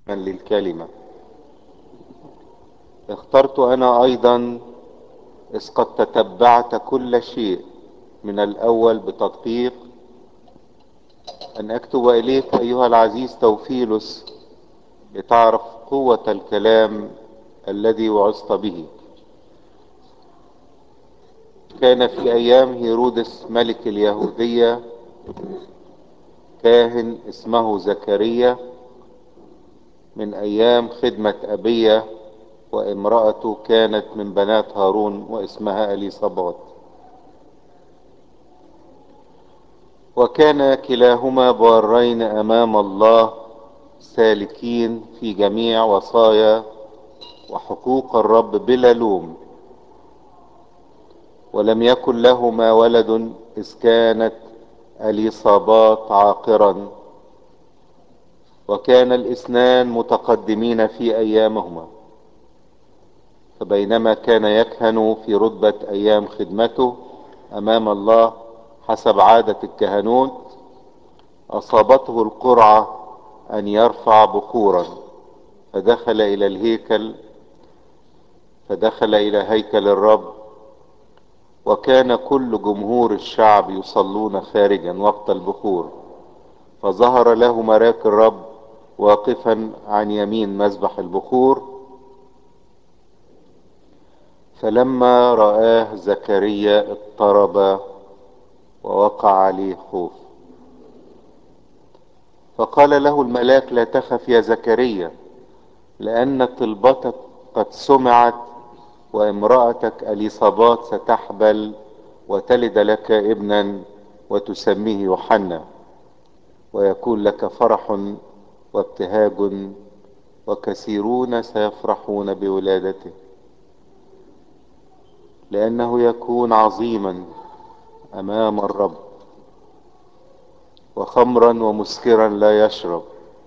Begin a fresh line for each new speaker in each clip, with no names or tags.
للكلمة اخترت انا ايضا اذ قد تتبعت كل شيء من الاول بتدقيق ان اكتب اليك ايها العزيز توفيلس لتعرف قوة الكلام الذي وعظت به كان في ايام هيرودس ملك اليهودية كاهن اسمه زكريا من ايام خدمة ابيه وامرأته كانت من بنات هارون واسمها اليصابات وكان كلاهما بارين امام الله سالكين في جميع وصايا وحقوق الرب بلا لوم ولم يكن لهما ولد اذ كانت اليصابات عاقرا وكان الاثنان متقدمين في ايامهما فبينما كان يكهن في رتبة ايام خدمته امام الله حسب عادة الكهنوت اصابته القرعة ان يرفع بخورا فدخل الى الهيكل فدخل الى هيكل الرب وكان كل جمهور الشعب يصلون خارجا وقت البخور فظهر له ملاك الرب واقفا عن يمين مذبح البخور فلما رآه زكريا اضطرب ووقع عليه خوف فقال له الملاك لا تخف يا زكريا لأن طلبتك قد سمعت وامرأتك اليصابات ستحبل وتلد لك ابنا وتسميه يوحنا ويكون لك فرح وابتهاج وكثيرون سيفرحون بولادته لأنه يكون عظيما أمام الرب وخمرا ومسكرا لا يشرب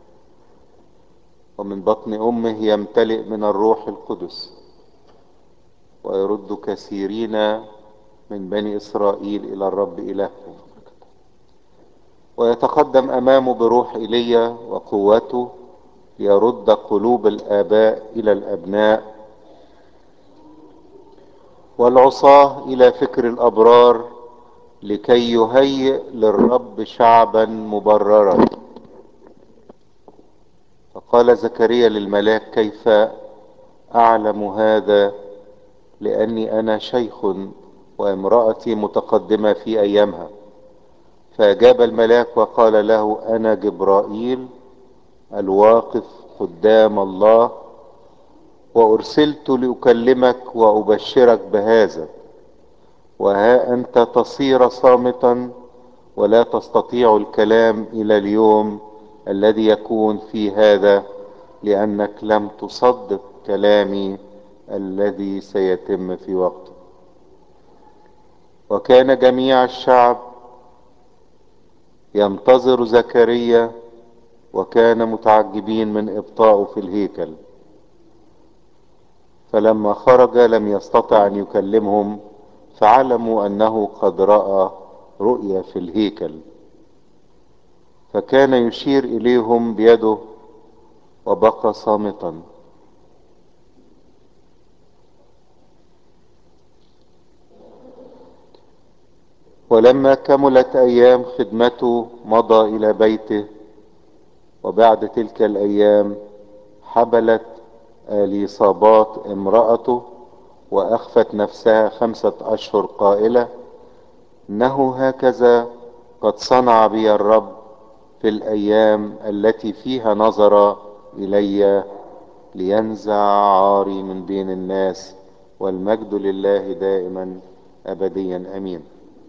ومن بطن أمه يمتلئ من الروح القدس ويرد كثيرين من بني إسرائيل إلى الرب إلههم ويتقدم أمامه بروح إيليا وقوته ليرد قلوب الآباء إلى الأبناء والعصاة إلى فكر الأبرار لكي يهيئ للرب شعبا مبررا فقال زكريا للملاك كيف أعلم هذا لأني أنا شيخ وامرأتي متقدمة في أيامها فأجاب الملاك وقال له أنا جبرائيل الواقف قدام الله وأرسلت لأكلمك وأبشرك بهذا وها أنت تصير صامتا ولا تستطيع الكلام إلى اليوم الذي يكون في هذا لأنك لم تصدق كلامي الذي سيتم في وقته وكان جميع الشعب ينتظر زكريا وكان متعجبين من ابطائه في الهيكل فلما خرج لم يستطع ان يكلمهم فعلموا انه قد راى رؤيا في الهيكل فكان يشير اليهم بيده وبقى صامتا ولما كملت ايام خدمته مضى الى بيته وبعد تلك الايام حبلت اليصابات امرأته واخفت نفسها خمسة اشهر قائلة انه هكذا قد صنع بي الرب في الايام التي فيها نظر الي لينزع عاري من بين الناس والمجد لله دائما ابديا امين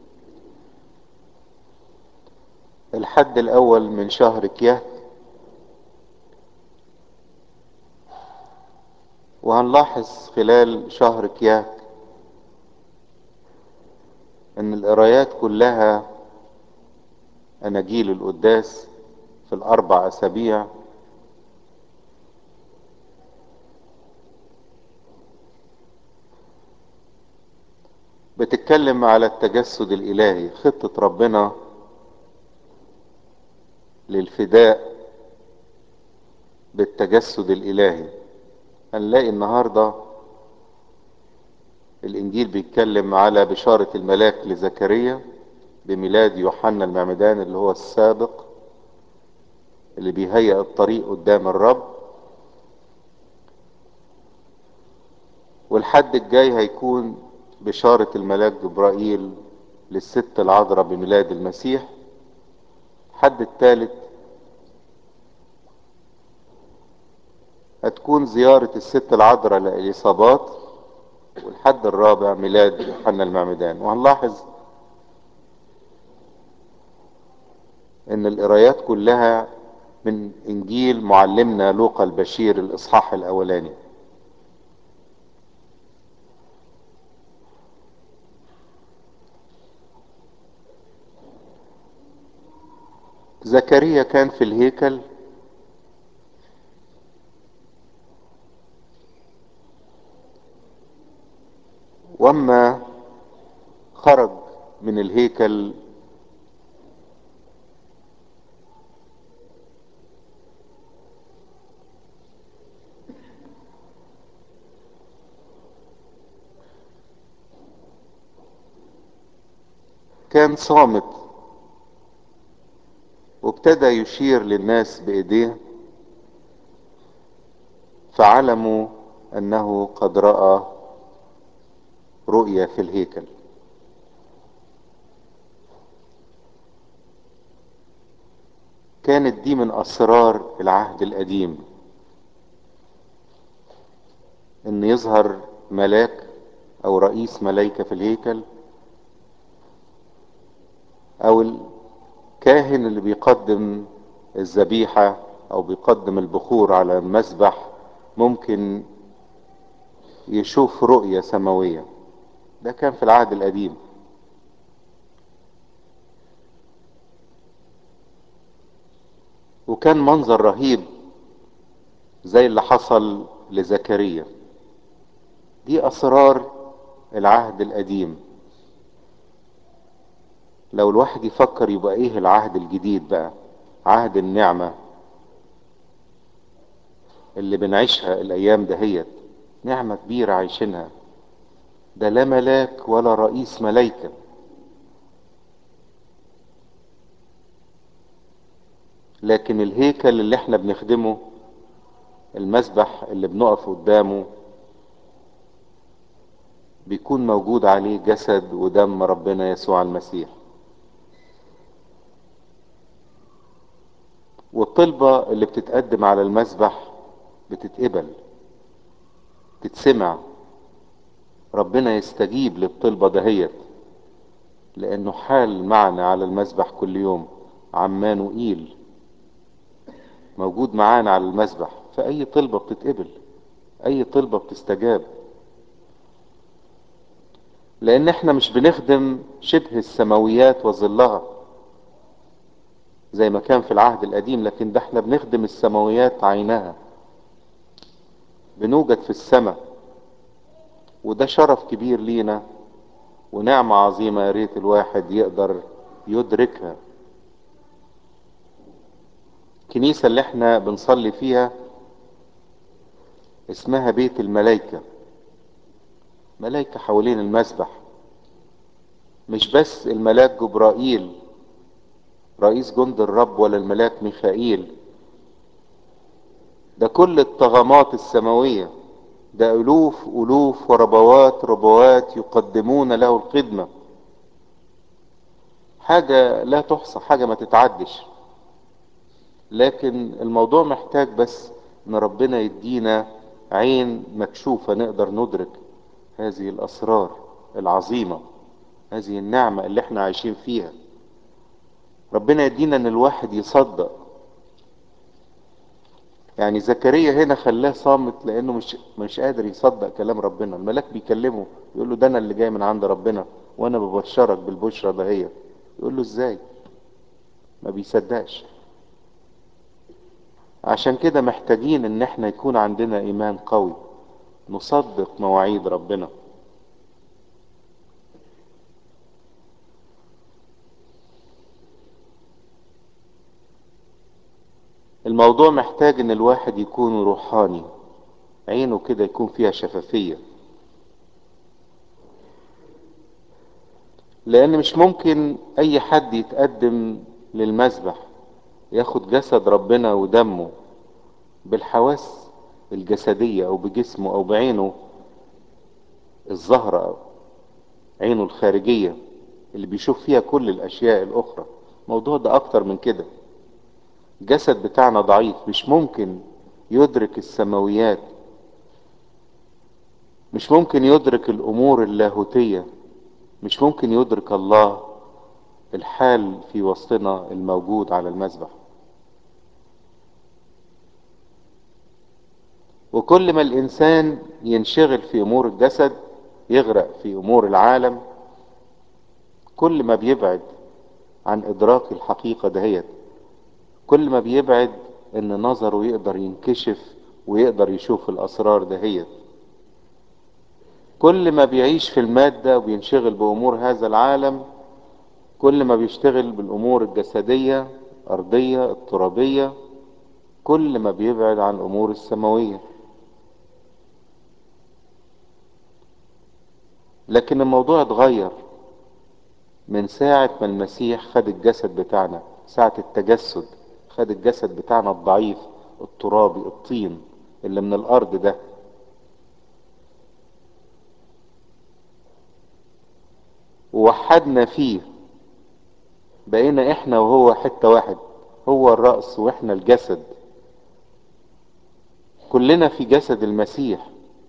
الحد الاول من شهر كيهت وهنلاحظ خلال شهر كيهت ان القرايات كلها اناجيل القداس في الاربع اسابيع بتتكلم على التجسد الالهي خطة ربنا للفداء بالتجسد الالهي هنلاقي النهارده الانجيل بيتكلم على بشارة الملاك لزكريا بميلاد يوحنا المعمدان اللي هو السابق اللي بيهيئ الطريق قدام الرب والحد الجاي هيكون بشارة الملاك جبرائيل للست العذراء بميلاد المسيح الحد الثالث هتكون زيارة الست العذراء لإليصابات والحد الرابع ميلاد يوحنا المعمدان وهنلاحظ ان القرايات كلها من انجيل معلمنا لوقا البشير الاصحاح الاولاني زكريا كان في الهيكل واما خرج من الهيكل كان صامت وابتدى يشير للناس بايديه فعلموا انه قد راى رؤيا في الهيكل كانت دي من اسرار العهد القديم ان يظهر ملاك او رئيس ملائكه في الهيكل او الكاهن اللي بيقدم الذبيحه او بيقدم البخور على المذبح ممكن يشوف رؤيه سماويه ده كان في العهد القديم وكان منظر رهيب زي اللي حصل لزكريا دي اسرار العهد القديم لو الواحد يفكر يبقى ايه العهد الجديد بقى عهد النعمة اللي بنعيشها الايام دهيت نعمة كبيرة عايشينها ده لا ملاك ولا رئيس ملايكة لكن الهيكل اللي احنا بنخدمه المسبح اللي بنقف قدامه بيكون موجود عليه جسد ودم ربنا يسوع المسيح والطلبة اللي بتتقدم على المسبح بتتقبل تتسمع ربنا يستجيب للطلبة دهيت لانه حال معنا على المسبح كل يوم عمانوئيل موجود معانا على المسبح فاي طلبة بتتقبل اي طلبة بتستجاب لان احنا مش بنخدم شبه السماويات وظلها زي ما كان في العهد القديم لكن ده احنا بنخدم السماويات عينها بنوجد في السماء وده شرف كبير لينا ونعمة عظيمة يا ريت الواحد يقدر يدركها الكنيسة اللي احنا بنصلي فيها اسمها بيت الملائكة ملائكة حوالين المسبح مش بس الملاك جبرائيل رئيس جند الرب ولا الملاك ميخائيل ده كل الطغمات السماوية ده ألوف ألوف وربوات ربوات يقدمون له الخدمة حاجة لا تحصى حاجة ما تتعدش لكن الموضوع محتاج بس ان ربنا يدينا عين مكشوفة نقدر ندرك هذه الاسرار العظيمة هذه النعمة اللي احنا عايشين فيها ربنا يدينا ان الواحد يصدق يعني زكريا هنا خلاه صامت لانه مش مش قادر يصدق كلام ربنا الملاك بيكلمه يقول له ده انا اللي جاي من عند ربنا وانا ببشرك بالبشرى دهيت يقول له ازاي ما بيصدقش عشان كده محتاجين ان احنا يكون عندنا ايمان قوي نصدق مواعيد ربنا الموضوع الموضوع محتاج ان الواحد يكون روحاني عينه كده يكون فيها شفافية لان مش ممكن اي حد يتقدم للمذبح ياخد جسد ربنا ودمه بالحواس الجسدية او بجسمه او بعينه الظهرة أو عينه الخارجية اللي بيشوف فيها كل الاشياء الاخرى الموضوع ده اكتر من كده الجسد بتاعنا ضعيف مش ممكن يدرك السماويات مش ممكن يدرك الامور اللاهوتية مش ممكن يدرك الله الحال في وسطنا الموجود على المذبح وكل ما الانسان ينشغل في امور الجسد يغرق في امور العالم كل ما بيبعد عن ادراك الحقيقة دهيت كل ما بيبعد ان نظره يقدر ينكشف ويقدر يشوف الاسرار دهيت كل ما بيعيش في المادة وبينشغل بامور هذا العالم كل ما بيشتغل بالامور الجسدية ارضية الترابية كل ما بيبعد عن الامور السماوية لكن الموضوع اتغير من ساعة ما المسيح خد الجسد بتاعنا ساعة التجسد خد الجسد بتاعنا الضعيف الترابي الطين اللي من الارض ده ووحدنا فيه بقينا احنا وهو حتة واحد هو الرأس واحنا الجسد كلنا في جسد المسيح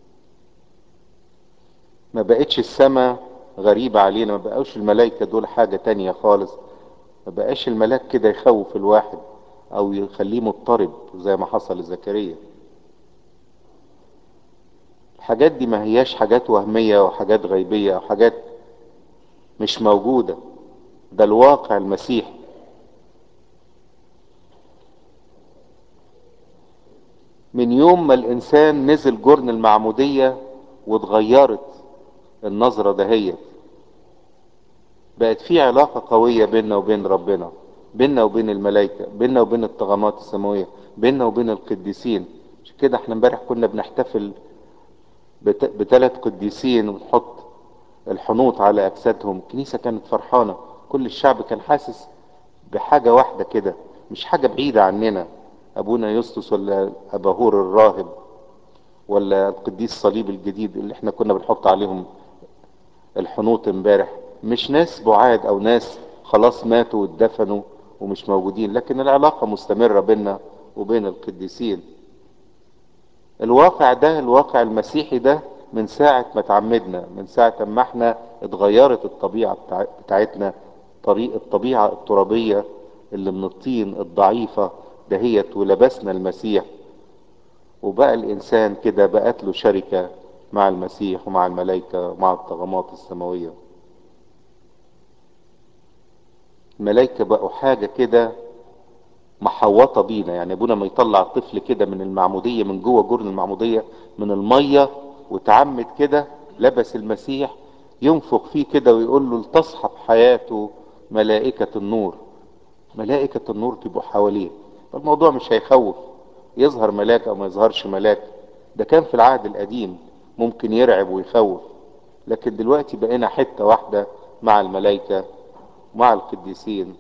ما بقتش السماء غريبة علينا ما بقوش الملائكة دول حاجة تانية خالص ما بقاش الملاك كده يخوف الواحد او يخليه مضطرب زي ما حصل لزكريا الحاجات دي ما هياش حاجات وهمية وحاجات غيبية او حاجات مش موجودة ده الواقع المسيحي من يوم ما الانسان نزل جرن المعمودية واتغيرت النظرة دهيت بقت في علاقة قوية بيننا وبين ربنا بيننا وبين الملائكة بيننا وبين الطغمات السماوية بيننا وبين القديسين عشان كده احنا امبارح كنا بنحتفل بت... بثلاث قديسين ونحط الحنوط على اجسادهم الكنيسة كانت فرحانة كل الشعب كان حاسس بحاجة واحدة كده مش حاجة بعيدة عننا ابونا يسطس ولا اباهور الراهب ولا القديس صليب الجديد اللي احنا كنا بنحط عليهم الحنوط امبارح مش ناس بعاد او ناس خلاص ماتوا واتدفنوا ومش موجودين لكن العلاقة مستمرة بيننا وبين القديسين الواقع ده الواقع المسيحي ده من ساعة ما تعمدنا من ساعة ما احنا اتغيرت الطبيعة بتاع بتاعتنا طريق الطبيعة الترابية اللي من الطين الضعيفة دهيت ولبسنا المسيح وبقى الانسان كده بقت له شركة مع المسيح ومع الملائكة ومع الطغمات السماوية الملائكة بقوا حاجة كده محوطة بينا يعني ابونا ما يطلع طفل كده من المعمودية من جوه جرن المعمودية من المية وتعمد كده لبس المسيح ينفخ فيه كده ويقول له لتصحب حياته ملائكة النور ملائكة النور تبقوا حواليه الموضوع مش هيخوف يظهر ملاك او ما يظهرش ملاك ده كان في العهد القديم ممكن يرعب ويخوف لكن دلوقتي بقينا حتة واحدة مع الملائكة مع القديسين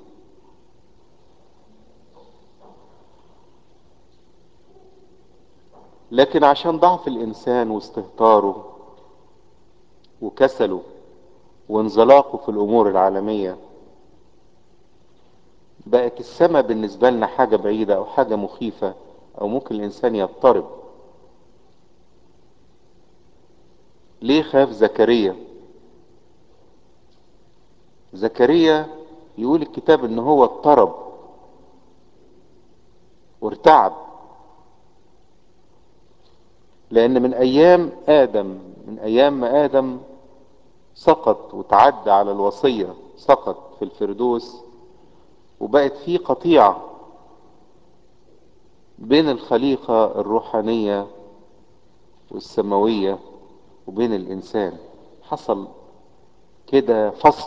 لكن عشان ضعف الانسان واستهتاره وكسله وانزلاقه في الامور العالمية بقت السماء بالنسبة لنا حاجة بعيدة او حاجة مخيفة او ممكن الانسان يضطرب ليه خاف زكريا زكريا يقول الكتاب ان هو اضطرب وارتعب لان من ايام ادم من ايام ما ادم سقط وتعدى على الوصية سقط في الفردوس وبقت في قطيعة بين الخليقة الروحانية والسماوية وبين الانسان حصل كده فصل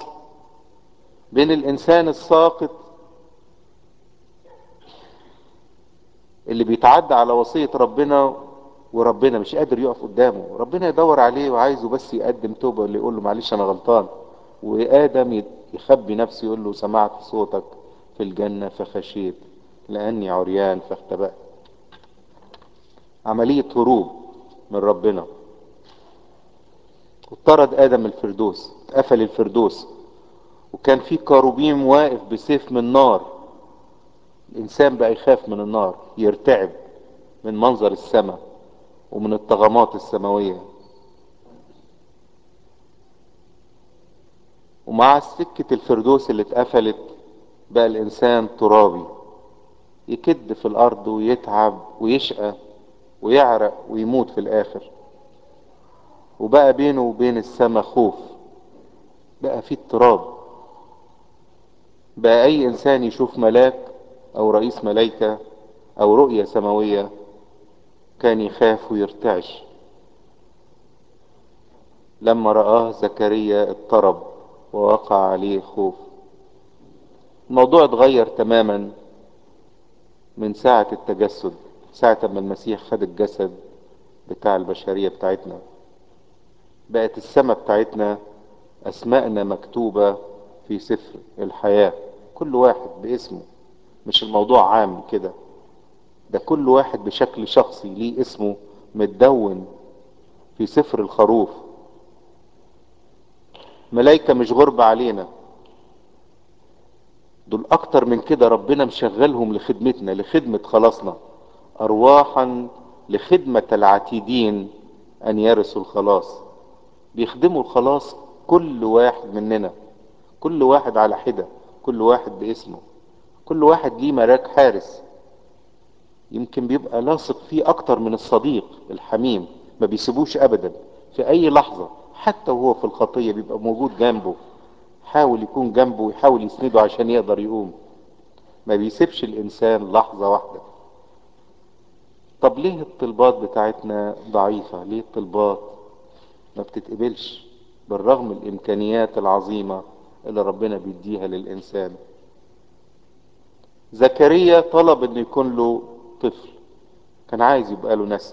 بين الانسان الساقط اللي بيتعدى على وصية ربنا وربنا مش قادر يقف قدامه ربنا يدور عليه وعايزه بس يقدم توبة اللي يقول له معلش انا غلطان وآدم يخبي نفسه يقول له سمعت صوتك في الجنة فخشيت لأني عريان فاختبأت عملية هروب من ربنا اطرد آدم الفردوس اتقفل الفردوس وكان في كاروبيم واقف بسيف من نار الإنسان بقى يخاف من النار يرتعب من منظر السماء ومن الطغمات السماوية ومع سكة الفردوس اللي اتقفلت بقى الإنسان ترابي يكد في الأرض ويتعب ويشقى ويعرق ويموت في الآخر وبقى بينه وبين السماء خوف بقى في اضطراب بقى أي إنسان يشوف ملاك أو رئيس ملايكة أو رؤية سماوية كان يخاف ويرتعش لما رآه زكريا اضطرب ووقع عليه خوف الموضوع اتغير تماما من ساعة التجسد ساعة ما المسيح خد الجسد بتاع البشرية بتاعتنا بقت السماء بتاعتنا أسماءنا مكتوبة في سفر الحياة كل واحد باسمه مش الموضوع عام كده ده كل واحد بشكل شخصي ليه اسمه متدون في سفر الخروف ملايكة مش غربة علينا دول اكتر من كده ربنا مشغلهم لخدمتنا لخدمة خلاصنا ارواحا لخدمة العتيدين ان يرثوا الخلاص بيخدموا الخلاص كل واحد مننا كل واحد على حدة كل واحد باسمه كل واحد ليه ملاك حارس يمكن بيبقى لاصق فيه اكتر من الصديق الحميم ما بيسيبوش ابدا في اي لحظة حتى وهو في الخطية بيبقى موجود جنبه حاول يكون جنبه ويحاول يسنده عشان يقدر يقوم ما بيسيبش الانسان لحظة واحدة طب ليه الطلبات بتاعتنا ضعيفة ليه الطلبات ما بتتقبلش بالرغم الامكانيات العظيمة اللي ربنا بيديها للانسان زكريا طلب ان يكون له طفل كان عايز يبقى له نسل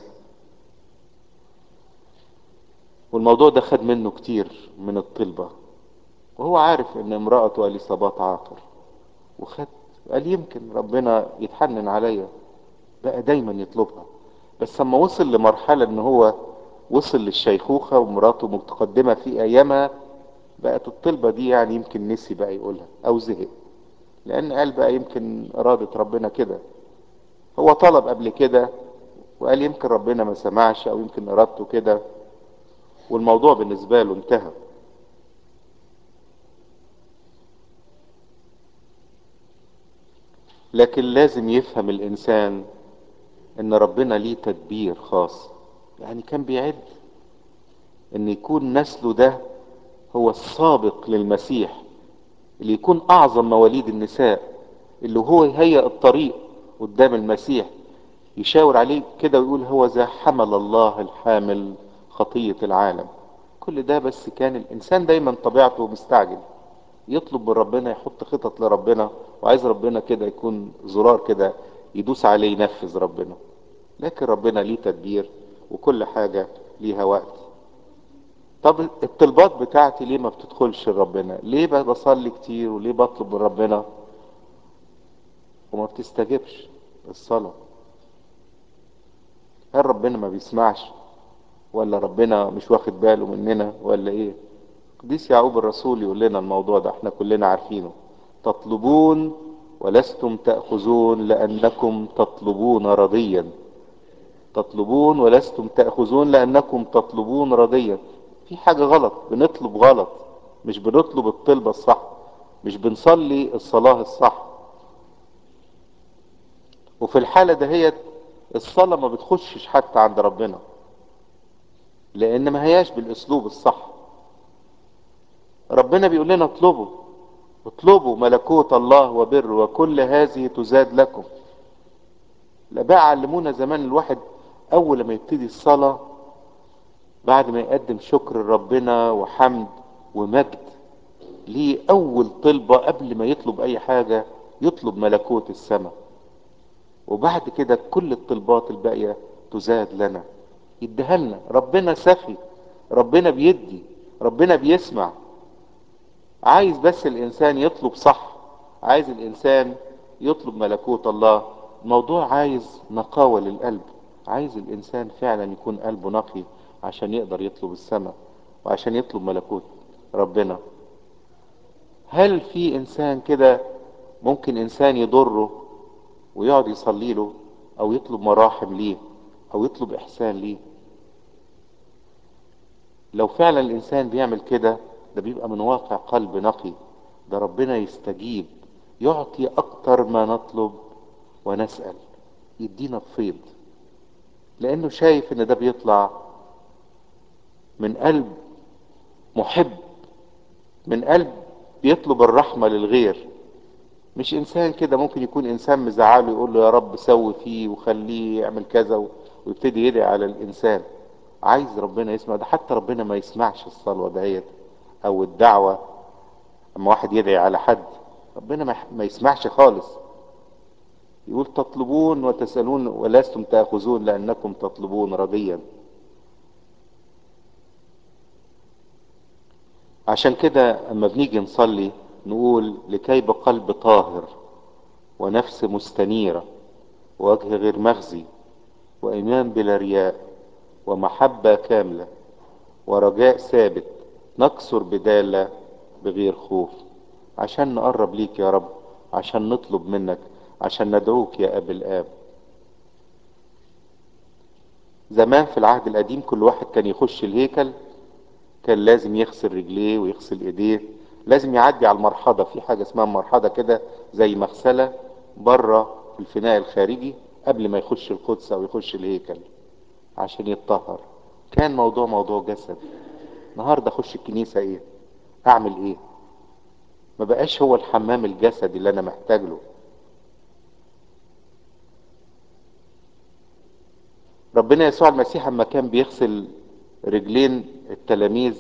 والموضوع ده خد منه كتير من الطلبة وهو عارف ان امرأته اليصابات عاقر وخد قال يمكن ربنا يتحنن عليا بقى دايما يطلبها بس لما وصل لمرحلة ان هو وصل للشيخوخة ومراته متقدمة في ايامها بقت الطلبة دي يعني يمكن نسي بقى يقولها او زهق لان قال بقى يمكن ارادة ربنا كده هو طلب قبل كده وقال يمكن ربنا ما سمعش او يمكن ارادته كده والموضوع بالنسبة له انتهى لكن لازم يفهم الانسان ان ربنا ليه تدبير خاص يعني كان بيعد ان يكون نسله ده هو السابق للمسيح اللي يكون اعظم مواليد النساء اللي هو يهيئ الطريق قدام المسيح يشاور عليه كده ويقول هو ذا حمل الله الحامل خطية العالم كل ده بس كان الانسان دايما طبيعته مستعجل يطلب من ربنا يحط خطط لربنا وعايز ربنا كده يكون زرار كده يدوس عليه ينفذ ربنا لكن ربنا ليه تدبير وكل حاجة ليها وقت طب الطلبات بتاعتي ليه ما بتدخلش لربنا ليه بصلي كتير وليه بطلب من ربنا وما بتستجبش الصلاة هل ربنا ما بيسمعش ولا ربنا مش واخد باله مننا ولا ايه قديس يعقوب الرسول يقول لنا الموضوع ده احنا كلنا عارفينه تطلبون ولستم تأخذون لأنكم تطلبون رضيا تطلبون ولستم تأخذون لأنكم تطلبون رضيا في حاجة غلط بنطلب غلط مش بنطلب الطلبة الصح مش بنصلي الصلاة الصح وفي الحالة دهيت الصلاة ما بتخشش حتى عند ربنا لأن ما هياش بالأسلوب الصح ربنا بيقول لنا اطلبوا اطلبوا ملكوت الله وبر وكل هذه تزاد لكم الآباء علمونا زمان الواحد أول ما يبتدي الصلاة بعد ما يقدم شكر لربنا وحمد ومجد ليه أول طلبة قبل ما يطلب أي حاجة يطلب ملكوت السماء وبعد كده كل الطلبات الباقية تزاد لنا يديها لنا ربنا سخي ربنا بيدي ربنا بيسمع عايز بس الانسان يطلب صح عايز الانسان يطلب ملكوت الله الموضوع عايز نقاوة للقلب عايز الانسان فعلا يكون قلبه نقي عشان يقدر يطلب السماء وعشان يطلب ملكوت ربنا هل في انسان كده ممكن انسان يضره ويقعد يصلي له او يطلب مراحم ليه او يطلب احسان ليه لو فعلا الانسان بيعمل كده ده بيبقى من واقع قلب نقي ده ربنا يستجيب يعطي اكتر ما نطلب ونسأل يدينا بفيض لانه شايف ان ده بيطلع من قلب محب من قلب بيطلب الرحمة للغير مش انسان كده ممكن يكون انسان مزعله يقول له يا رب سوي فيه وخليه يعمل كذا ويبتدي يدعي على الانسان عايز ربنا يسمع ده حتى ربنا ما يسمعش الصلوة دهيت او الدعوة اما واحد يدعي على حد ربنا ما يسمعش خالص يقول تطلبون وتسألون ولستم تأخذون لأنكم تطلبون رضيا عشان كده اما بنيجي نصلي نقول لكي بقلب طاهر ونفس مستنيرة ووجه غير مخزي وإيمان بلا رياء ومحبة كاملة ورجاء ثابت نكسر بدالة بغير خوف عشان نقرب ليك يا رب عشان نطلب منك عشان ندعوك يا أب الآب زمان في العهد القديم كل واحد كان يخش الهيكل كان لازم يغسل رجليه ويغسل ايديه لازم يعدي على المرحضة في حاجة اسمها مرحضة كده زي مغسلة بره في الفناء الخارجي قبل ما يخش القدس او يخش الهيكل عشان يتطهر كان موضوع موضوع جسد النهارده اخش الكنيسة ايه اعمل ايه ما بقاش هو الحمام الجسدي اللي انا محتاج له ربنا يسوع المسيح اما كان بيغسل رجلين التلاميذ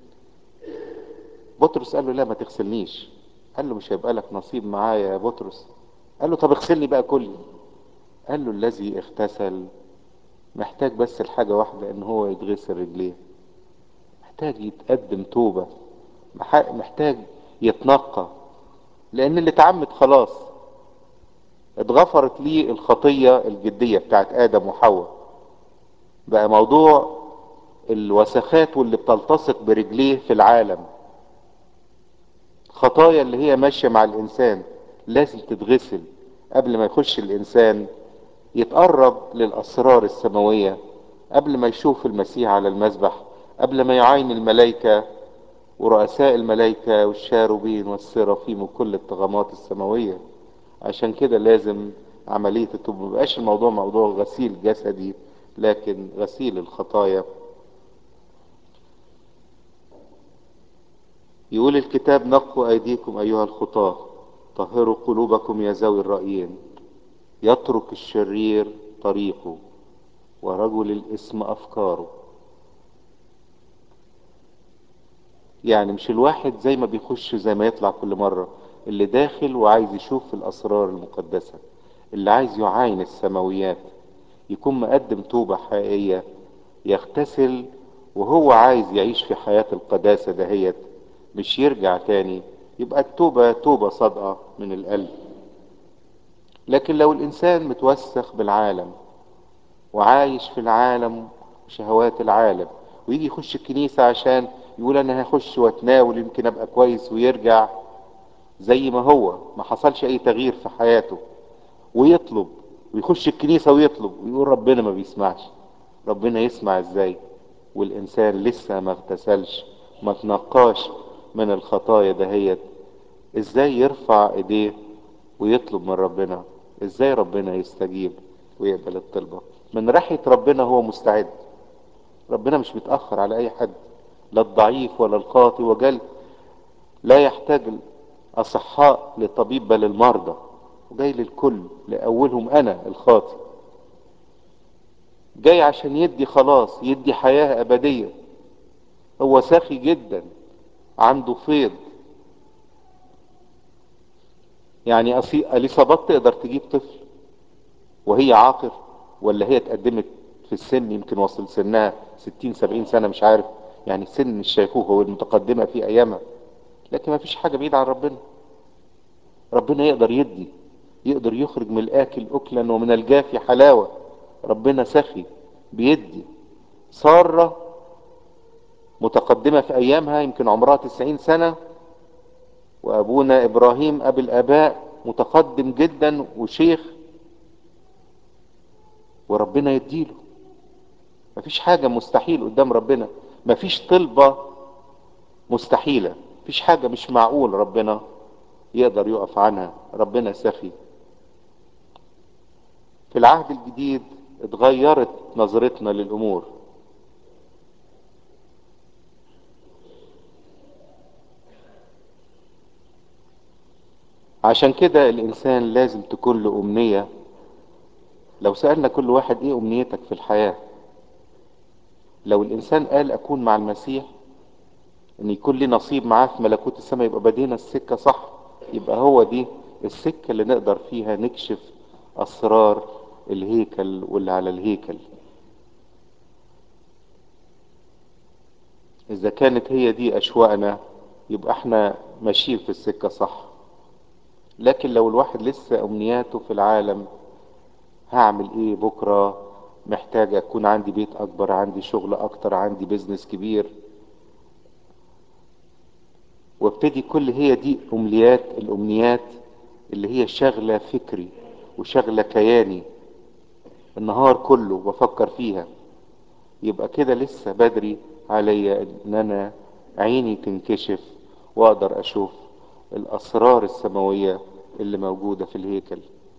بطرس قال له لا ما تغسلنيش قال له مش هيبقى لك نصيب معايا يا بطرس قال له طب اغسلني بقى كلي قال له الذي اغتسل محتاج بس الحاجة واحدة ان هو يتغسل رجليه محتاج يتقدم توبة محتاج يتنقى لان اللي اتعمد خلاص اتغفرت ليه الخطية الجدية بتاعت ادم وحواء بقى موضوع الوسخات واللي بتلتصق برجليه في العالم خطايا اللي هي ماشية مع الانسان لازم تتغسل قبل ما يخش الانسان يتقرب للاسرار السماوية قبل ما يشوف المسيح على المذبح قبل ما يعاين الملائكة ورؤساء الملائكة والشاروبين والسرافيم وكل الطغمات السماوية عشان كده لازم عملية التوبة مبقاش الموضوع موضوع غسيل جسدي لكن غسيل الخطايا يقول الكتاب نقوا أيديكم أيها الخطاة طهروا قلوبكم يا ذوي الرأيين يترك الشرير طريقه ورجل الاسم أفكاره يعني مش الواحد زي ما بيخش زي ما يطلع كل مرة اللي داخل وعايز يشوف الأسرار المقدسة اللي عايز يعاين السماويات يكون مقدم توبة حقيقية يغتسل وهو عايز يعيش في حياة القداسة دهيت مش يرجع تاني يبقى التوبة توبة صادقة من القلب لكن لو الإنسان متوسخ بالعالم وعايش في العالم وشهوات العالم ويجي يخش الكنيسة عشان يقول أنا هخش واتناول يمكن أبقى كويس ويرجع زي ما هو ما حصلش أي تغيير في حياته ويطلب ويخش الكنيسة ويطلب ويقول ربنا ما بيسمعش ربنا يسمع ازاي والإنسان لسه ما اغتسلش ما تنقاش من الخطايا دهيت ازاي يرفع ايديه ويطلب من ربنا ازاي ربنا يستجيب ويقبل الطلبة من ناحية ربنا هو مستعد ربنا مش متأخر على اي حد لا الضعيف ولا الخاطي وجل لا يحتاج الاصحاء لطبيب بل المرضى وجاي للكل لاولهم انا الخاطي جاي عشان يدي خلاص يدي حياة ابدية هو سخي جدا عنده فيض يعني اليصابات تقدر تجيب طفل وهي عاقر ولا هي اتقدمت في السن يمكن وصل سنها ستين سبعين سنة مش عارف يعني سن الشيخوخة والمتقدمة في ايامها لكن ما فيش حاجة بعيدة عن ربنا ربنا يقدر يدي يقدر يخرج من الاكل اكلا ومن الجافي حلاوة ربنا سخي بيدي سارة متقدمة في ايامها يمكن عمرها تسعين سنة وابونا ابراهيم ابي الاباء متقدم جدا وشيخ وربنا يديله مفيش حاجة مستحيل قدام ربنا مفيش طلبة مستحيلة مفيش حاجة مش معقول ربنا يقدر يقف عنها ربنا سخي في العهد الجديد اتغيرت نظرتنا للأمور عشان كده الإنسان لازم تكون له أمنية لو سألنا كل واحد إيه أمنيتك في الحياة لو الإنسان قال أكون مع المسيح إن يكون لي نصيب معاه في ملكوت السماء يبقى بدينا السكة صح يبقى هو دي السكة اللي نقدر فيها نكشف أسرار الهيكل واللي على الهيكل إذا كانت هي دي أشواقنا يبقى احنا ماشيين في السكة صح لكن لو الواحد لسه أمنياته في العالم هعمل ايه بكرة محتاج اكون عندي بيت اكبر عندي شغل اكتر عندي بيزنس كبير وابتدي كل هي دي امنيات الامنيات اللي هي شغلة فكري وشغلة كياني النهار كله بفكر فيها يبقى كده لسه بدري عليا ان انا عيني تنكشف واقدر اشوف الاسرار السماوية اللي موجودة في الهيكل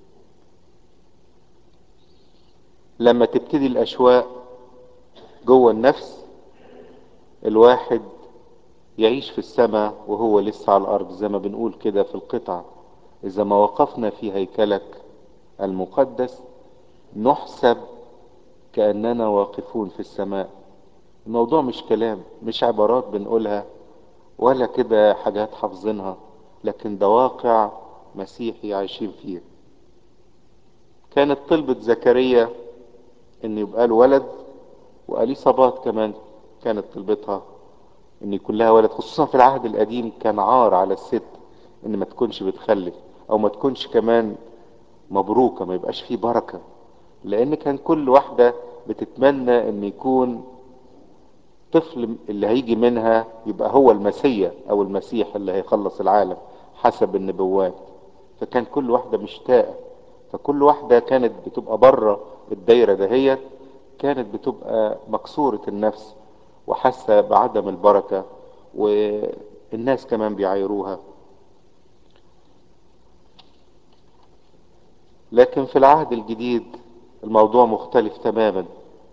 لما تبتدي الاشواق جوه النفس الواحد يعيش في السماء وهو لسه على الارض زي ما بنقول كده في القطع اذا ما وقفنا في هيكلك المقدس نحسب كاننا واقفون في السماء الموضوع مش كلام مش عبارات بنقولها ولا كده حاجات حافظينها لكن ده واقع مسيحي عايشين فيه كانت طلبة زكريا ان يبقى له ولد واليصابات كمان كانت طلبتها ان يكون لها ولد خصوصا في العهد القديم كان عار على الست ان ما تكونش بتخلف او ما تكونش كمان مبروكة ما يبقاش فيه بركة لان كان كل واحدة بتتمنى ان يكون طفل اللي هيجي منها يبقى هو المسيا او المسيح اللي هيخلص العالم حسب النبوات فكان كل واحدة مشتاقة فكل واحدة كانت بتبقى بره الدايرة دهيت كانت بتبقى مكسورة النفس وحاسة بعدم البركة والناس كمان بيعايروها لكن في العهد الجديد الموضوع مختلف تماما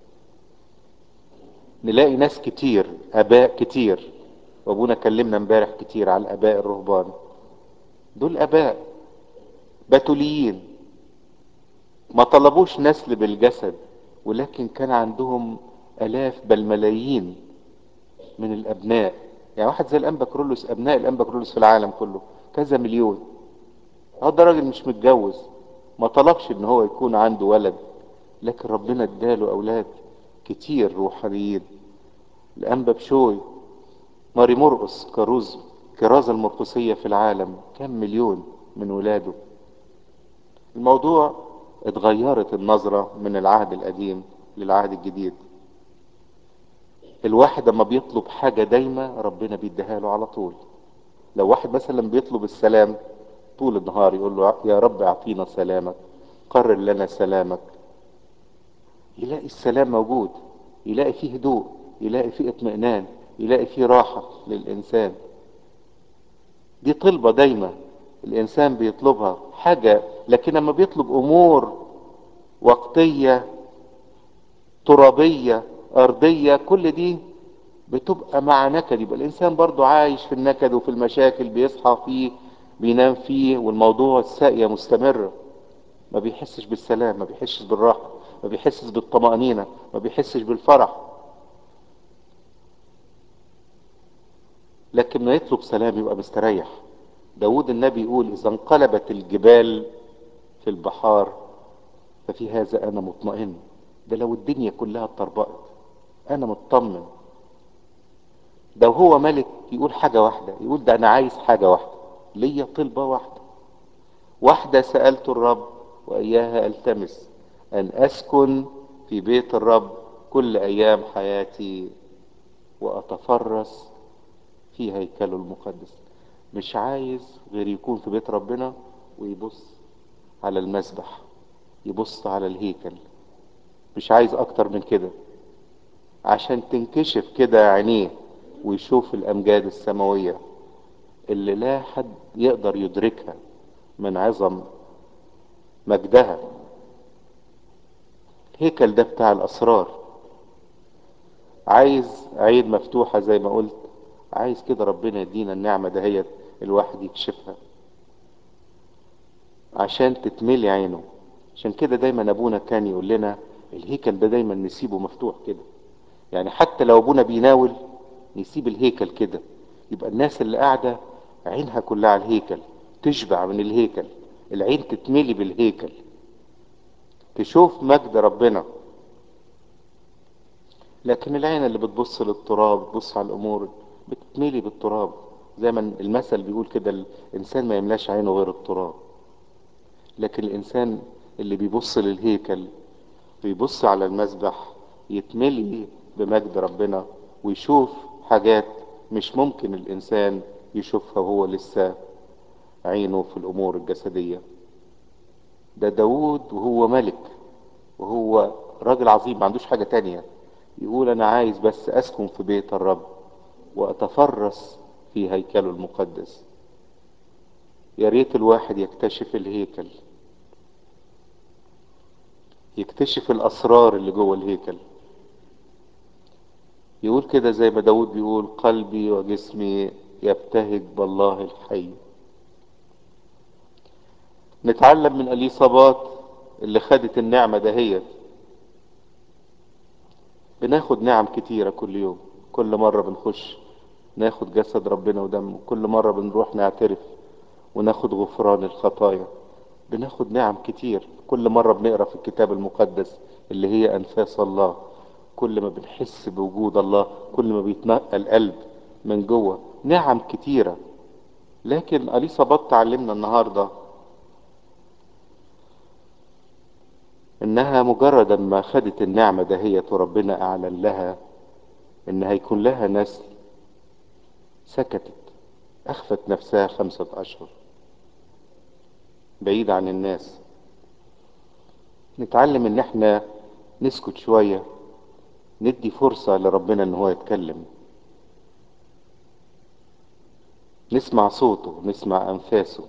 نلاقي ناس كتير اباء كتير وابونا كلمنا امبارح كتير على الاباء الرهبان دول اباء بتوليين ما طلبوش نسل بالجسد ولكن كان عندهم الاف بل ملايين من الابناء يعني واحد زي الانبا كرولوس ابناء الانبا كرولوس في العالم كله كذا مليون هو ده راجل مش متجوز ما طلبش ان هو يكون عنده ولد لكن ربنا اداله اولاد كتير روحانيين الانبا بشوي ماري مرقس كاروز كرازة المرقسية في العالم كم مليون من ولاده الموضوع اتغيرت النظرة من العهد القديم للعهد الجديد الواحد لما بيطلب حاجة دايما ربنا بيديها له على طول لو واحد مثلا بيطلب السلام طول النهار يقول له يا رب اعطينا سلامك قرر لنا سلامك يلاقي السلام موجود يلاقي فيه هدوء يلاقي فيه اطمئنان يلاقي فيه راحة للإنسان دي طلبة دايما الإنسان بيطلبها حاجة لكن لما بيطلب أمور وقتية ترابية أرضية كل دي بتبقى مع نكد يبقى الإنسان برضو عايش في النكد وفي المشاكل بيصحى فيه بينام فيه والموضوع الساقية مستمرة ما بيحسش بالسلام ما بيحسش بالراحة ما بيحسش بالطمأنينة ما بيحسش بالفرح لكن ما يطلب سلام يبقى مستريح داود النبي يقول إذا انقلبت الجبال في البحار ففي هذا انا مطمئن ده لو الدنيا كلها اتطربقت انا مطمن ده وهو ملك يقول حاجة واحدة يقول ده انا عايز حاجة واحدة ليا طلبة واحدة واحدة سألت الرب وإياها ألتمس أن أسكن في بيت الرب كل أيام حياتي وأتفرس في هيكله المقدس مش عايز غير يكون في بيت ربنا ويبص على المسبح يبص على الهيكل مش عايز أكتر من كده عشان تنكشف كده عينيه ويشوف الأمجاد السماوية اللي لا حد يقدر يدركها من عظم مجدها الهيكل ده بتاع الأسرار عايز عين مفتوحة زي ما قلت عايز كده ربنا يدينا النعمة دهيت الواحد يكشفها عشان تتملي عينه عشان كده دايما ابونا كان يقول لنا الهيكل ده دايما نسيبه مفتوح كده يعني حتى لو ابونا بيناول نسيب الهيكل كده يبقى الناس اللي قاعدة عينها كلها على الهيكل تشبع من الهيكل العين تتملي بالهيكل تشوف مجد ربنا لكن العين اللي بتبص للتراب بتبص على الامور بتتملي بالتراب زي ما المثل بيقول كده الانسان ما يملاش عينه غير التراب لكن الانسان اللي بيبص للهيكل ويبص على المسبح يتملي بمجد ربنا ويشوف حاجات مش ممكن الانسان يشوفها وهو لسه عينه في الامور الجسديه ده داود وهو ملك وهو راجل عظيم ما عندوش حاجه تانية يقول انا عايز بس اسكن في بيت الرب واتفرس في هيكله المقدس يا ريت الواحد يكتشف الهيكل يكتشف الاسرار اللي جوه الهيكل يقول كده زي ما داود بيقول قلبي وجسمي يبتهج بالله الحي نتعلم من اليصابات اللي خدت النعمة دهيت بناخد نعم كتيرة كل يوم كل مرة بنخش ناخد جسد ربنا ودمه كل مرة بنروح نعترف وناخد غفران الخطايا بناخد نعم كتير كل مرة بنقرا في الكتاب المقدس اللي هي أنفاس الله كل ما بنحس بوجود الله كل ما بيتنقى القلب من جوه نعم كتيرة لكن أليصابات تعلمنا النهاردة إنها مجرد ما خدت النعمة دهيت وربنا أعلن لها إن هيكون لها نسل سكتت أخفت نفسها خمسة أشهر بعيد عن الناس نتعلم ان احنا نسكت شوية ندي فرصة لربنا ان هو يتكلم نسمع صوته نسمع انفاسه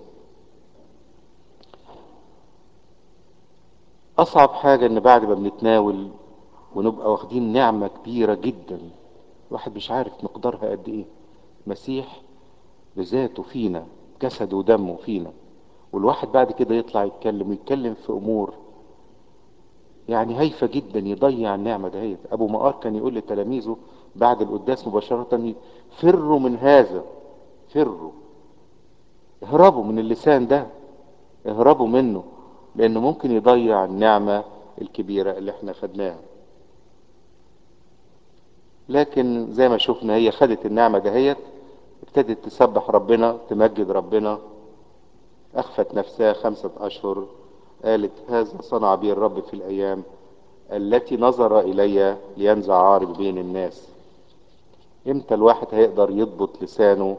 اصعب حاجة ان بعد ما بنتناول ونبقى واخدين نعمة كبيرة جدا الواحد مش عارف مقدارها قد ايه مسيح بذاته فينا جسده ودمه فينا والواحد بعد كده يطلع يتكلم ويتكلم في امور يعني هايفة جدا يضيع النعمة دهيت ابو مقار كان يقول لتلاميذه بعد القداس مباشرة فروا من هذا فروا اهربوا من اللسان ده اهربوا منه لانه ممكن يضيع النعمة الكبيرة اللي احنا خدناها لكن زي ما شفنا هي خدت النعمة دهيت ابتدت تسبح ربنا تمجد ربنا اخفت نفسها خمسة اشهر قالت هذا صنع بي الرب في الايام التي نظر الي لينزع عاري بين الناس امتى الواحد هيقدر يضبط لسانه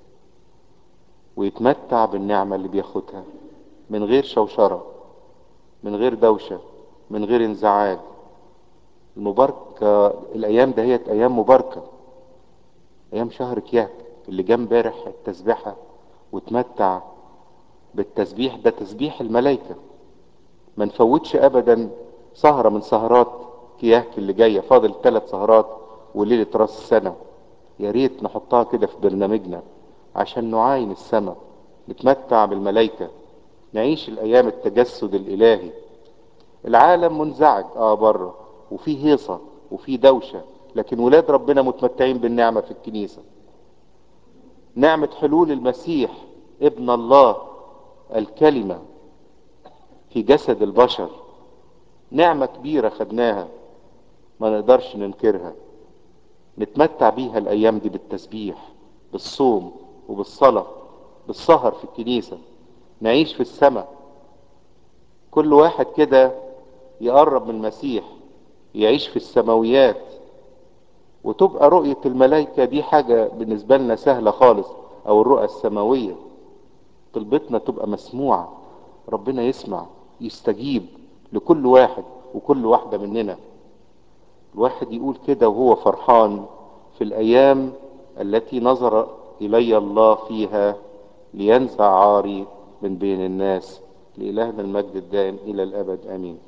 ويتمتع بالنعمة اللي بياخدها من غير شوشرة من غير دوشة من غير انزعاج المباركة الايام دهيت ايام مباركة ايام شهر كياك اللي جه امبارح التسبيحة وتمتع بالتسبيح ده تسبيح الملائكة ما نفوتش ابدا سهرة من سهرات كياك اللي جاية فاضل ثلاث سهرات وليلة راس السنة يا ريت نحطها كده في برنامجنا عشان نعاين السماء نتمتع بالملائكة نعيش الايام التجسد الالهي العالم منزعج اه بره وفي هيصة وفي دوشة لكن ولاد ربنا متمتعين بالنعمة في الكنيسة نعمة حلول المسيح ابن الله الكلمة في جسد البشر نعمة كبيرة خدناها ما نقدرش ننكرها نتمتع بيها الايام دي بالتسبيح بالصوم وبالصلاة بالسهر في الكنيسة نعيش في السماء كل واحد كده يقرب من المسيح يعيش في السماويات وتبقى رؤية الملائكة دي حاجة بالنسبة لنا سهلة خالص او الرؤى السماوية طلبتنا تبقى مسموعة ربنا يسمع يستجيب لكل واحد وكل واحدة مننا الواحد يقول كده وهو فرحان في الايام التي نظر الي الله فيها لينزع عاري من بين الناس لإلهنا المجد الدائم إلى الأبد آمين